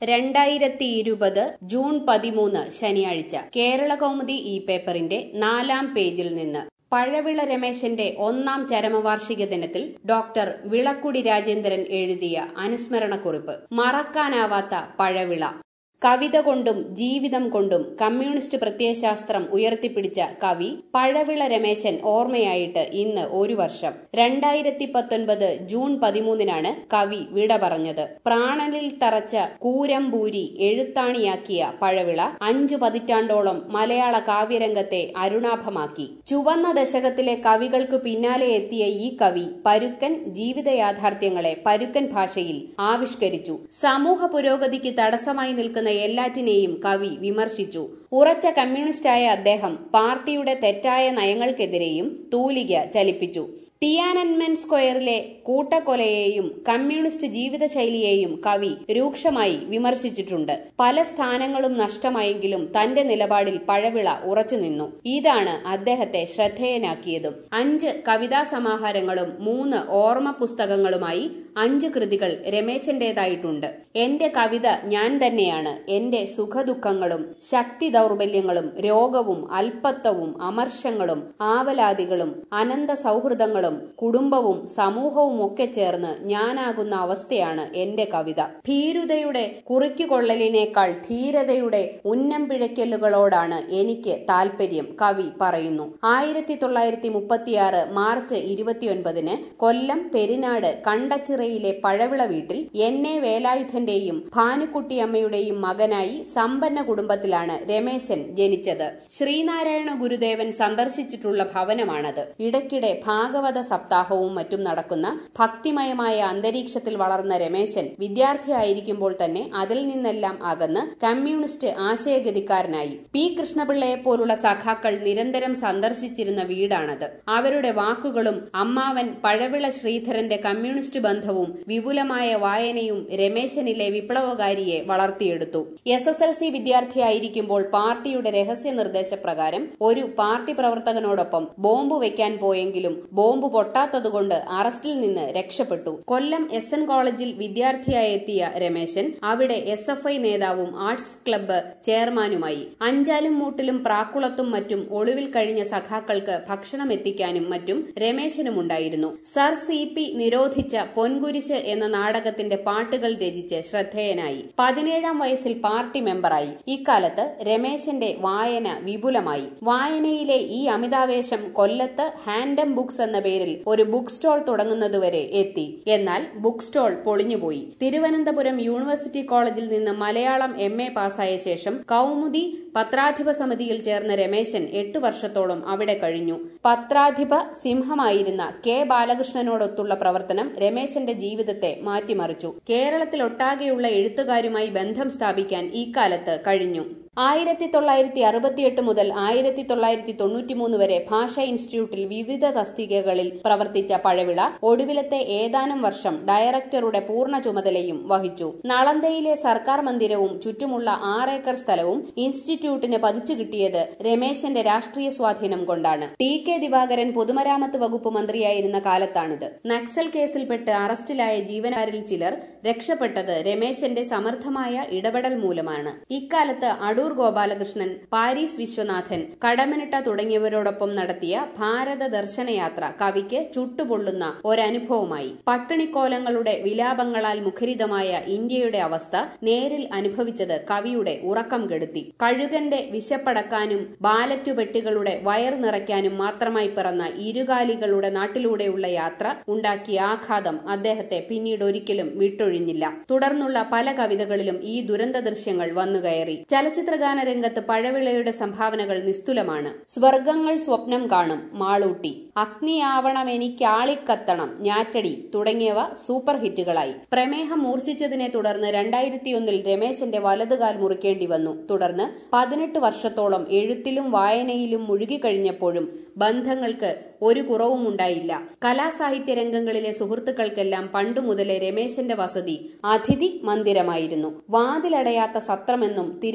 രണ്ടായിരത്തി ഇരുപത് ജൂൺ പതിമൂന്ന് ശനിയാഴ്ച കേരള കൗമുദി ഈ പേപ്പറിന്റെ നാലാം പേജിൽ നിന്ന് പഴവിള രമേശന്റെ ഒന്നാം ചരമവാർഷിക ദിനത്തിൽ ഡോക്ടർ വിളക്കുടി രാജേന്ദ്രൻ എഴുതിയ അനുസ്മരണക്കുറിപ്പ് മറക്കാനാവാത്ത പഴവിള കവിത കൊണ്ടും ജീവിതം കൊണ്ടും കമ്മ്യൂണിസ്റ്റ് പ്രത്യയശാസ്ത്രം ഉയർത്തിപ്പിടിച്ച കവി പഴവിള രമേശൻ ഓർമ്മയായിട്ട് ഇന്ന് ഒരു വർഷം രണ്ടായിരത്തി പത്തൊൻപത് ജൂൺ പതിമൂന്നിനാണ് കവി വിട പറഞ്ഞത് പ്രാണനിൽ തറച്ച കൂരമ്പൂരി എഴുത്താണിയാക്കിയ പഴവിള അഞ്ചു പതിറ്റാണ്ടോളം മലയാള കാവ്യരംഗത്തെ അരുണാഭമാക്കി ചുവന്ന ദശകത്തിലെ കവികൾക്കു പിന്നാലെ എത്തിയ ഈ കവി പരുക്കൻ ജീവിത യാഥാർത്ഥ്യങ്ങളെ പരുക്കൻ ഭാഷയിൽ ആവിഷ്കരിച്ചു സമൂഹ പുരോഗതിക്ക് തടസ്സമായി നിൽക്കുന്ന എല്ലാറ്റിനെയും കവി വിമർശിച്ചു ഉറച്ച കമ്മ്യൂണിസ്റ്റായ അദ്ദേഹം പാർട്ടിയുടെ തെറ്റായ നയങ്ങൾക്കെതിരെയും തൂലിക ചലിപ്പിച്ചു ടിയാനൻമെൻ സ്ക്വയറിലെ കൂട്ടക്കൊലയെയും കമ്മ്യൂണിസ്റ്റ് ജീവിതശൈലിയെയും കവി രൂക്ഷമായി വിമർശിച്ചിട്ടുണ്ട് പല സ്ഥാനങ്ങളും നഷ്ടമായെങ്കിലും തന്റെ നിലപാടിൽ പഴവിള ഉറച്ചുനിന്നു ഇതാണ് അദ്ദേഹത്തെ ശ്രദ്ധേയനാക്കിയതും അഞ്ച് കവിതാ സമാഹാരങ്ങളും മൂന്ന് ഓർമ്മ പുസ്തകങ്ങളുമായി അഞ്ച് കൃതികൾ രമേശന്റേതായിട്ടുണ്ട് എന്റെ കവിത ഞാൻ തന്നെയാണ് എന്റെ സുഖദുഃഖങ്ങളും ശക്തി ദൗർബല്യങ്ങളും രോഗവും അല്പത്വവും അമർഷങ്ങളും ആവലാദികളും അനന്ത സൗഹൃദങ്ങളും കുടുംബവും സമൂഹവും ഒക്കെ ചേർന്ന് ഞാനാകുന്ന അവസ്ഥയാണ് എന്റെ കവിത ഭീരുതയുടെ കുറിക്കുകൊള്ളലിനേക്കാൾ ധീരതയുടെ ഉന്നം പിഴയ്ക്കലുകളോടാണ് എനിക്ക് താൽപര്യം കവി പറയുന്നു ആയിരത്തി തൊള്ളായിരത്തി മുപ്പത്തിയാറ് മാർച്ച് ഇരുപത്തിയൊൻപതിന് കൊല്ലം പെരിനാട് കണ്ടച്ചിറയിലെ പഴവിള വീട്ടിൽ എന്നെ വേലായുധന്റെയും ഭാനുക്കുട്ടിയമ്മയുടെയും മകനായി സമ്പന്ന കുടുംബത്തിലാണ് രമേശൻ ജനിച്ചത് ശ്രീനാരായണ ഗുരുദേവൻ സന്ദർശിച്ചിട്ടുള്ള ഭവനമാണത് ഇടയ്ക്കിടെ ഭാഗവത സപ്താഹവും മറ്റും നടക്കുന്ന ഭക്തിമയമായ അന്തരീക്ഷത്തിൽ വളർന്ന രമേശൻ വിദ്യാർത്ഥിയായിരിക്കുമ്പോൾ തന്നെ അതിൽ നിന്നെല്ലാം അകന്ന് കമ്മ്യൂണിസ്റ്റ് ആശയഗതിക്കാരനായി പി കൃഷ്ണപിള്ളയെ പോലുള്ള സഖാക്കൾ നിരന്തരം സന്ദർശിച്ചിരുന്ന വീടാണത് അവരുടെ വാക്കുകളും അമ്മാവൻ പഴവിള ശ്രീധരന്റെ കമ്മ്യൂണിസ്റ്റ് ബന്ധവും വിപുലമായ വായനയും രമേശനിലെ വിപ്ലവകാരിയെ വളർത്തിയെടുത്തു എസ് എസ് എൽ സി വിദ്യാർത്ഥിയായിരിക്കുമ്പോൾ പാർട്ടിയുടെ രഹസ്യ നിർദ്ദേശപ്രകാരം ഒരു പാർട്ടി പ്രവർത്തകനോടൊപ്പം ബോംബ് വയ്ക്കാൻ പോയെങ്കിലും ബോംബ് പൊട്ടാത്തതുകൊണ്ട് അറസ്റ്റിൽ നിന്ന് രക്ഷപ്പെട്ടു കൊല്ലം എസ് എൻ കോളേജിൽ വിദ്യാർത്ഥിയായെത്തിയ രമേശൻ അവിടെ എസ് എഫ് ഐ നേതാവും ആർട്സ് ക്ലബ്ബ് ചെയർമാനുമായി അഞ്ചാലും മൂട്ടിലും പ്രാക്കുളത്തും മറ്റും ഒളിവിൽ കഴിഞ്ഞ സഖാക്കൾക്ക് ഭക്ഷണം എത്തിക്കാനും മറ്റും രമേശനുമുണ്ടായിരുന്നു സർ സി പി നിരോധിച്ച പൊൻകുരിശ് എന്ന നാടകത്തിന്റെ പാട്ടുകൾ രചിച്ച് ശ്രദ്ധേയനായി പതിനേഴാം വയസ്സിൽ പാർട്ടി മെമ്പറായി ഇക്കാലത്ത് രമേശന്റെ വായന വിപുലമായി വായനയിലെ ഈ അമിതാവേശം കൊല്ലത്ത് ഹാൻഡം ബുക്സ് എന്ന പേരിൽ ഒരു ബുക്ക് സ്റ്റോൾ തുടങ്ങുന്നതുവരെ എത്തി എന്നാൽ ബുക്ക് സ്റ്റോൾ പൊളിഞ്ഞുപോയി തിരുവനന്തപുരം യൂണിവേഴ്സിറ്റി കോളേജിൽ നിന്ന് മലയാളം എം എ പാസ്സായ ശേഷം കൗമുദി പത്രാധിപ സമിതിയിൽ ചേർന്ന രമേശൻ എട്ടു വർഷത്തോളം അവിടെ കഴിഞ്ഞു പത്രാധിപ സിംഹമായിരുന്ന കെ ബാലകൃഷ്ണനോടൊത്തുള്ള പ്രവർത്തനം രമേശന്റെ ജീവിതത്തെ മാറ്റിമറിച്ചു കേരളത്തിലൊട്ടാകെയുള്ള എഴുത്തുകാരുമായി ബന്ധം സ്ഥാപിക്കാൻ ഇക്കാലത്ത് കഴിഞ്ഞു ആയിരത്തി തൊള്ളായിരത്തി അറുപത്തിയെട്ട് മുതൽ ആയിരത്തി തൊള്ളായിരത്തി തൊണ്ണൂറ്റിമൂന്ന് വരെ ഭാഷാ ഇൻസ്റ്റിറ്റ്യൂട്ടിൽ വിവിധ തസ്തികകളിൽ പ്രവർത്തിച്ച പഴവിള ഒടുവിലത്തെ ഏതാനും വർഷം ഡയറക്ടറുടെ പൂർണ്ണ ചുമതലയും വഹിച്ചു നളന്തയിലെ സർക്കാർ മന്ദിരവും ചുറ്റുമുള്ള ആറേക്കർ സ്ഥലവും ഇൻസ്റ്റിറ്റ്യൂട്ടിന് പതിച്ചു കിട്ടിയത് രമേശന്റെ രാഷ്ട്രീയ സ്വാധീനം കൊണ്ടാണ് ടി കെ ദിവാകരൻ പൊതുമരാമത്ത് വകുപ്പ് മന്ത്രിയായിരുന്ന കാലത്താണിത് നക്സൽ കേസിൽപ്പെട്ട് അറസ്റ്റിലായ ജീവനക്കാരിൽ ചിലർ രക്ഷപ്പെട്ടത് രമേശന്റെ സമർത്ഥമായ ഇടപെടൽ മൂലമാണ് ഇക്കാലത്ത് അടൂർ ഗോപാലകൃഷ്ണൻ പാരീസ് വിശ്വനാഥൻ കടമനിട്ട തുടങ്ങിയവരോടൊപ്പം നടത്തിയ ഭാരത ദർശനയാത്ര കവിക്ക് ചുട്ടുപൊള്ളുന്ന ഒരനുഭവമായി പട്ടിണിക്കോലങ്ങളുടെ വിലാപങ്ങളാൽ മുഖരിതമായ ഇന്ത്യയുടെ അവസ്ഥ നേരിൽ അനുഭവിച്ചത് കവിയുടെ ഉറക്കം കെടുത്തി കഴുകന്റെ വിശപ്പടക്കാനും ബാലറ്റു പെട്ടികളുടെ വയർ നിറയ്ക്കാനും മാത്രമായി പിറന്ന ഇരുകാലികളുടെ നാട്ടിലൂടെയുള്ള യാത്ര ഉണ്ടാക്കിയ ആഘാതം അദ്ദേഹത്തെ പിന്നീട് ഒരിക്കലും വിട്ടൊഴിഞ്ഞില്ല തുടർന്നുള്ള പല കവിതകളിലും ഈ ദുരന്ത ദൃശ്യങ്ങൾ വന്നുകയറി ചലച്ചിത്രഗാന രംഗത്ത് പഴവിളയുടെ സംഭാവനകൾ നിസ്തുലമാണ് സ്വർഗങ്ങൾ സ്വപ്നം കാണും മാളൂട്ടി അഗ്നിയാവണം എനിക്കാളിക്കത്തണം ഞാറ്റടി തുടങ്ങിയവ സൂപ്പർ ഹിറ്റുകളായി പ്രമേഹം മൂർച്ഛിച്ചതിനെ തുടർന്ന് രണ്ടായിരത്തിയൊന്നിൽ രമേശന്റെ വലതുകാൽ മുറിക്കേണ്ടി വന്നു തുടർന്ന് പതിനെട്ട് വർഷത്തോളം എഴുത്തിലും വായനയിലും മുഴുകിക്കഴിഞ്ഞപ്പോഴും ബന്ധങ്ങൾക്ക് ഒരു കുറവും ഉണ്ടായില്ല കലാസാഹിത്യ രംഗങ്ങളിലെ സുഹൃത്തുക്കൾക്കെല്ലാം പണ്ടു മുതലേ രമേശന്റെ വസതി അതിഥി മന്ദിരമായിരുന്നു വാതിലടയാത്ത സത്രമെന്നും തിരുവനന്തപുരം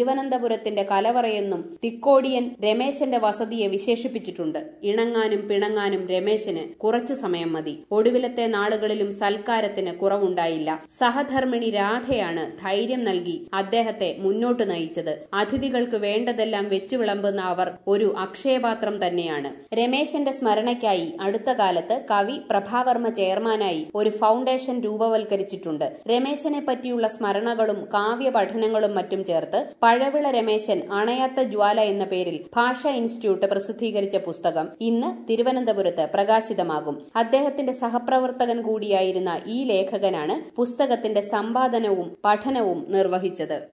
തിരുവനന്തപുരത്തിന്റെ കലവറയെന്നും തിക്കോടിയൻ രമേശന്റെ വസതിയെ വിശേഷിപ്പിച്ചിട്ടുണ്ട് ഇണങ്ങാനും പിണങ്ങാനും രമേശന് കുറച്ചു സമയം മതി ഒടുവിലത്തെ നാളുകളിലും സൽക്കാരത്തിന് കുറവുണ്ടായില്ല സഹധർമ്മിണി രാധയാണ് ധൈര്യം നൽകി അദ്ദേഹത്തെ മുന്നോട്ട് നയിച്ചത് അതിഥികൾക്ക് വേണ്ടതെല്ലാം വെച്ചു വിളമ്പുന്ന അവർ ഒരു അക്ഷയപാത്രം തന്നെയാണ് രമേശന്റെ സ്മരണയ്ക്കായി അടുത്ത കാലത്ത് കവി പ്രഭാവർമ്മ ചെയർമാനായി ഒരു ഫൗണ്ടേഷൻ രൂപവൽക്കരിച്ചിട്ടുണ്ട് രമേശനെ പറ്റിയുള്ള സ്മരണകളും കാവ്യ പഠനങ്ങളും മറ്റും ചേർത്ത് പഴവിള രമേശൻ അണയാത്ത ജ്വാല എന്ന പേരിൽ ഭാഷാ ഇൻസ്റ്റിറ്റ്യൂട്ട് പ്രസിദ്ധീകരിച്ച പുസ്തകം ഇന്ന് തിരുവനന്തപുരത്ത് പ്രകാശിതമാകും അദ്ദേഹത്തിന്റെ സഹപ്രവർത്തകൻ കൂടിയായിരുന്ന ഈ ലേഖകനാണ് പുസ്തകത്തിന്റെ സമ്പാദനവും പഠനവും നിർവഹിച്ചത്